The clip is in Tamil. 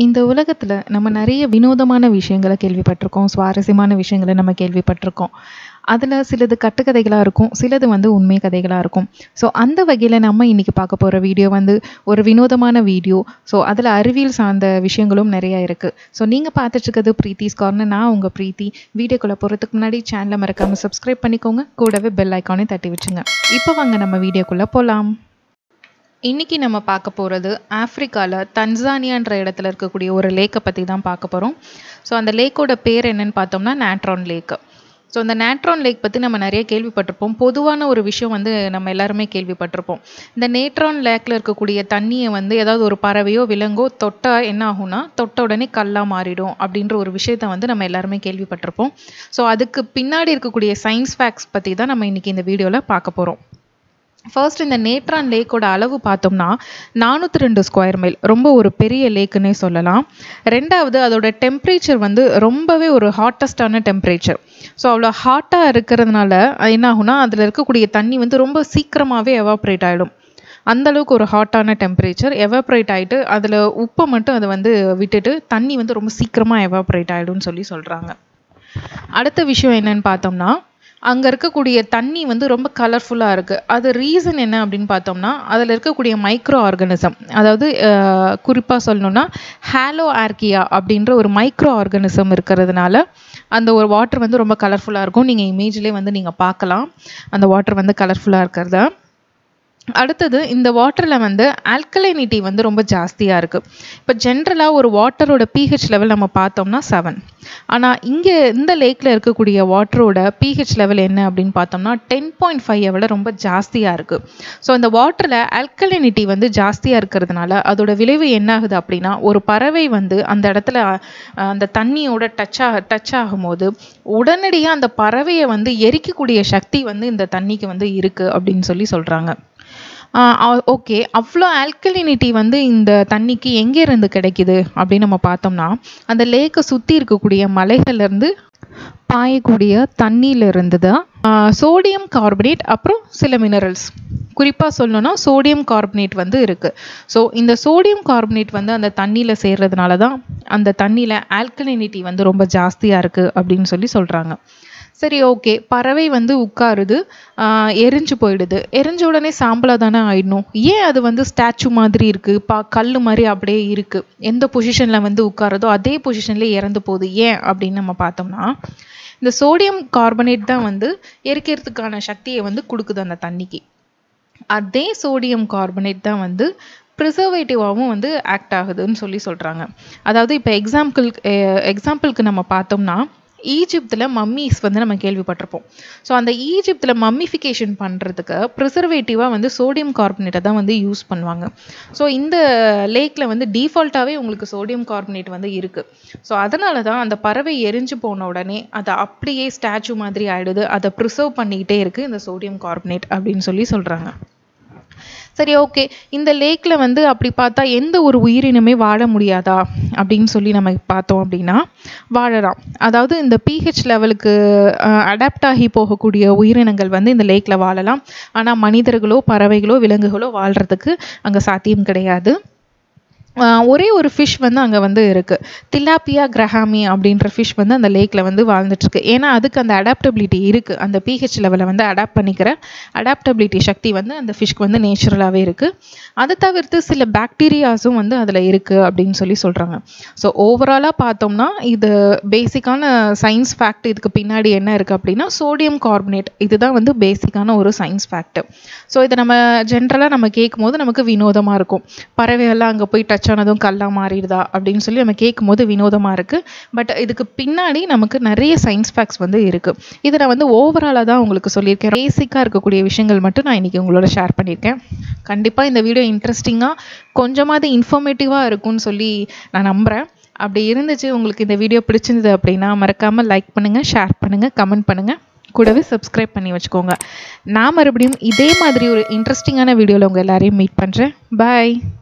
இந்த உலகத்துல நம்ம நிறைய வினோதமான விஷயங்கள கேள்விப்பட்டிருக்கோம். சுவாரஸ்யமான விஷயங்கள நம்ம கேள்விப்பட்டிருக்கோம். அதுல சிலது கட்டுக்கதைகளா இருக்கும். சிலது வந்து உண்மை கதைகளா இருக்கும். ஸோ அந்த வகையில நம்ம இன்னைக்கு பார்க்க போற வீடியோ வந்து ஒரு வினோதமான வீடியோ. ஸோ அதுல அறிவியல் சார்ந்த விஷயங்களும் நிறைய இருக்கு. ஸோ நீங்க பார்த்துட்டு இருக்கிறது பிரீத்திஸ் கார்னர். நான் உங்க பிரீத்தி. வீடியோக்குள்ள போறதுக்கு முன்னாடி சேனல மறக்காம சப்ஸ்கிரைப் பண்ணிக்கோங்க. கூடவே பெல் ஐகானையும் தட்டி வச்சுங்க. இப்போ வாங்க நம்ம வீடியோக்குள்ள போலாம். இன்னைக்கு நம்ம பார்க்க போறது ஆப்பிரிக்கால தன்சானியான்ற இடத்துல இருக்கக்கூடிய ஒரு லேக்க பத்தி தான் பார்க்க போறோம். ஸோ அந்த லேக்கோட பேர் என்னன்னு பார்த்தோம்னா நேட்ரான் லேக். ஸோ அந்த நேட்ரான் லேக் பத்தி நம்ம நிறைய கேள்விப்பட்டிருப்போம். பொதுவான ஒரு விஷயம் வந்து நம்ம எல்லாருமே கேள்விப்பட்டிருப்போம். இந்த நேட்ரான் லேக்ல இருக்கக்கூடிய தண்ணிய வந்து ஏதாவது ஒரு பறவையோ, விலங்கோ தொட்டா என்ன ஆகும்னா, தொட்ட உடனே கல்லா மாறிடும் அப்படின்ற ஒரு விஷயத்த வந்து நம்ம எல்லாருமே கேள்விப்பட்டிருப்போம். ஸோ அதுக்கு பின்னாடி இருக்கக்கூடிய சயின்ஸ் ஃபேக்ட்ஸ் பத்தி தான் நம்ம இன்னைக்கு இந்த வீடியோல பார்க்க போறோம். ஃபர்ஸ்ட் இந்த நேட்ரான் லேக்கோட அளவு பார்த்தோம்னா 402 ஸ்கொயர் மைல். ரொம்ப ஒரு பெரிய லேக்குன்னே சொல்லலாம். 2வது அதோட டெம்பரேச்சர் வந்து ரொம்பவே ஒரு ஹாட்டஸ்ட்டான டெம்பரேச்சர். ஸோ அவ்வளோ ஹாட்டா இருக்கிறதுனால என்ன ஆகும்னா, அதுல இருக்கக்கூடிய தண்ணி வந்து ரொம்ப சீக்கிரமாவே எவாப்ரேட் ஆயிடும். அந்த அளவுக்கு ஒரு ஹாட்டான டெம்பரேச்சர். எவாப்ரேட் ஆயிட்டு அதுல உப்ப மட்டும் அது வந்து விட்டுட்டு தண்ணி வந்து ரொம்ப சீக்கிரமா எவாப்ரேட் ஆயிடும்னு சொல்லி சொல்றாங்க. அடுத்த விஷயம் என்னன்னு பார்த்தோம்னா, அங்க இருக்கக்கூடிய தண்ணி வந்து ரொம்ப கலர்ஃபுல்லா இருக்கு. அது ரீசன் என்ன அப்படின்னு பார்த்தோம்னா, அதுல இருக்கக்கூடிய மைக்ரோ ஆர்கானிசம் அதாவது அ குறிப்பா சொல்லணும்னா ஹாலோ ஆர்கியா அப்படின்ற ஒரு மைக்ரோ ஆர்கானிசம் இருக்கிறதுனால அந்த ஒரு வாட்டர் வந்து ரொம்ப கலர்ஃபுல்லா இருக்கும். நீங்க இமேஜ்லயே வந்து நீங்க பார்க்கலாம். அந்த வாட்டர் வந்து கலர்ஃபுல்லா இருக்கிறத. அடுத்தது இந்த வாட்டர்ல வந்து ஆல்கலைனிட்டி வந்து ரொம்ப ஜாஸ்தியா இருக்கு. இப்ப ஜெனரலா ஒரு வாட்டரோட pH லெவல் நம்ம பார்த்தோம்னா 7. ஆனா இங்க இந்த லேக்ல இருக்கக்கூடிய வாட்டரோட pH லெவல் என்ன அப்படின்னு பார்த்தோம்னா 10.5 விட ரொம்ப ஜாஸ்தியா இருக்கு. ஸோ இந்த வாட்டர்ல ஆல்கலைனிட்டி வந்து ஜாஸ்தியா இருக்கிறதுனால அதோட விளைவு என்ன ஆகுது அப்படின்னா, ஒரு பறவை வந்து அந்த இடத்துல அ அந்த தண்ணியோட டச் ஆக டச் ஆகும்போது உடனடியா அந்த பறவைய வந்து எரிக்கக்கூடிய சக்தி வந்து இந்த தண்ணிக்கு வந்து இருக்கு அப்படின்னு சொல்லி சொல்றாங்க. ஆ ஓகே. அவ்ளோ ஆல்கலினிட்டி வந்து இந்த தண்ணிக்கு எங்கேருந்து கிடைக்குது அப்படின்னு நம்ம பார்த்தோம்னா, அந்த லேக்க சுத்தி இருக்கக்கூடிய மலைகள்ல இருந்து பாயக்கூடிய தண்ணீல இருந்து தான் ஆ சோடியம் கார்பனேட் அப்புறம் சில மினரல்ஸ். குறிப்பா சொல்லணும்னா சோடியம் கார்பனேட் வந்து இருக்கு. ஸோ இந்த சோடியம் கார்பனேட் வந்து அந்த தண்ணீல சேர்றதுனால தான் அந்த தண்ணீல ஆல்கலினிட்டி வந்து ரொம்ப ஜாஸ்தியா இருக்கு அப்படின்னு சொல்லி சொல்றாங்க. சரி ஓகே. பறவை வந்து உட்காருது. ஆ எரிஞ்சு போயிடுது. எரிஞ்ச உடனே சாம்பலா தானே ஆயிடணும். ஏன் அது வந்து ஸ்டாச்சு மாதிரி இருக்கு? ப கல்லு மாரி அப்படியே இருக்கு. எந்த பொசிஷன்ல வந்து உட்காருதோ அதே பொசிஷன்லயே இறந்து போகுது. ஏன் அப்படின்னு நம்ம பார்த்தோம்னா, இந்த சோடியம் கார்பனேட் தான் வந்து எரிக்கிறதுக்கான சக்திய வந்து குடுக்குது அந்த தண்ணிக்கு. அதே சோடியம் கார்பனேட் தான் வந்து பிரிசர்வேட்டிவாவும் வந்து ஆக்ட் ஆகுதுன்னு சொல்லி சொல்றாங்க. அதாவது இப்ப எக்ஸாம்பிள் எ எக்ஸாம்பிள்க்கு நம்ம பார்த்தோம்னா, ஈஜிப்துல மம்மீஸ் வந்து நம்ம கேள்விப்பட்டிருப்போம். ஸோ அந்த ஈஜிப்துல மம்மிஃபிகேஷன் பண்றதுக்கு பிரிசர்வேட்டிவா வந்து சோடியம் கார்பனேட்ட தான் வந்து யூஸ் பண்ணுவாங்க. ஸோ இந்த லேக்ல வந்து டிஃபால்ட்டாவே உங்களுக்கு சோடியம் கார்பனேட் வந்து இருக்கு. ஸோ அதனால தான் அந்த பறவை எரிஞ்சு போன உடனே அது அப்படியே ஸ்டாச்சு மாதிரி ஆயிடுது. அத பிரிசர்வ் பண்ணிக்கிட்டே இருக்கு இந்த சோடியம் கார்பனேட் அப்படின்னு சொல்லி சொல்றாங்க. சரி ஓகே. இந்த லேக்ல வந்து அப்படி பார்த்தா எந்த ஒரு உயிரினமே வாழ முடியாதா? அப்படின்னு சொல்லி நம்ம பார்த்தோம் அப்படின்னா, வாழலாம். அதாவது இந்த pH லெவலுக்கு அ அடாப்ட் ஆகி போகக்கூடிய உயிரினங்கள் வந்து இந்த லேக்ல வாழலாம். ஆனா மனிதர்களோ, பறவைகளோ, விலங்குகளோ வாழ்றதுக்கு அங்க சாத்தியம் கிடையாது. ஆ ஒரே ஒரு ஃபிஷ் வந்து அங்க வந்து இருக்கு. திலாப்பியா கிரஹாமி அப்படின்ற ஃபிஷ் வந்து அந்த லேக்ல வந்து வாழ்ந்துட்டு இருக்கு. ஏன்னா அதுக்கு அந்த அடாப்டபிலிட்டி இருக்கு. அந்த pH லெவல வந்து அடாப்ட் பண்ணிக்கிற அடாப்டபிலிட்டி சக்தி வந்து அந்த ஃபிஷ்க்கு வந்து நேச்சுரலாவே இருக்கு. அத தவிர்த்து சில பாக்டீரியாஸும் வந்து அதுல இருக்கு அப்படின்னு சொல்லி சொல்றாங்க. ஸோ ஓவராலா பார்த்தோம்னா, இது பேசிக்கான சயின்ஸ் ஃபேக்ட் இதுக்கு பின்னாடி என்ன இருக்கு அப்படின்னா, சோடியம் கார்பனேட் இதுதான் வந்து பேசிக்கான ஒரு சயின்ஸ் ஃபேக்ட். ஸோ இத நம்ம ஜெனரலா நம்ம கேட்கும்போது நமக்கு வினோதமா இருக்கும். பறவைகள்லாம் அங்க போய் டச் ஆனதும் கல்லா மாறிடுதா? அப்படின்னு சொல்லி நம்ம கேட்கும்போது வினோதமா இருக்கு. பட் இதுக்கு பின்னாடி நமக்கு நிறைய சயின்ஸ் ஃபேக்ட்ஸ் வந்து இருக்கு. இத நான் வந்து ஓவராலா தான் உங்களுக்கு சொல்லியிருக்கேன். பேசிக்கா இருக்கக்கூடிய விஷயங்கள் மட்டும் நான் இன்னைக்கு உங்களோட ஷேர் பண்ணியிருக்கேன். கண்டிப்பா இந்த வீடியோ இன்ட்ரஸ்டிங்கா கொஞ்சமாவது இன்ஃபர்மேட்டிவா இருக்கும்னு சொல்லி நான் நம்புறேன். அப்படி இருந்துச்சு உங்களுக்கு இந்த வீடியோ பிடிச்சிருந்தது அப்படின்னா, மறக்காம லைக் பண்ணுங்க, ஷேர் பண்ணுங்க, கமெண்ட் பண்ணுங்க. கூடவே சப்ஸ்கிரைப் பண்ணி வச்சுக்கோங்க. நான் மறுபடியும் இதே மாதிரி ஒரு இன்ட்ரஸ்டிங்கான வீடியோல உங்க எல்லாரையும் மீட் பண்றேன். பாய்.